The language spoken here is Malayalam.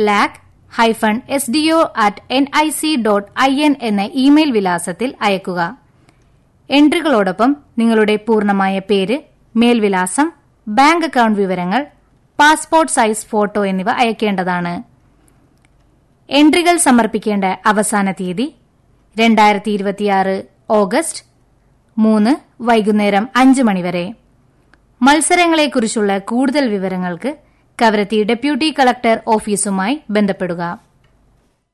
lac hyphen S D O at N I C dot I N എന്ന ഇമെയിൽ വിലാസത്തിൽ അയക്കുക എൻട്രികളോടൊപ്പം നിങ്ങളുടെ പൂർണ്ണമായ പേര് മേൽവിലാസം ബാങ്ക് അക്കൌണ്ട് വിവരങ്ങൾ പാസ്പോർട്ട് സൈസ് ഫോട്ടോ എന്നിവ അയക്കേണ്ടതാണ് എൻട്രികൾ സമർപ്പിക്കേണ്ട അവസാന തീയതി രണ്ടായിരത്തി ഇരുപത്തിയാറ് ഓഗസ്റ്റ് മൂന്ന് വൈകുന്നേരം അഞ്ച് മണിവരെ മത്സരങ്ങളെക്കുറിച്ചുള്ള കൂടുതൽ വിവരങ്ങൾക്ക് കവരത്തി ഡെപ്യൂട്ടി കളക്ടർ ഓഫീസുമായി ബന്ധപ്പെടുക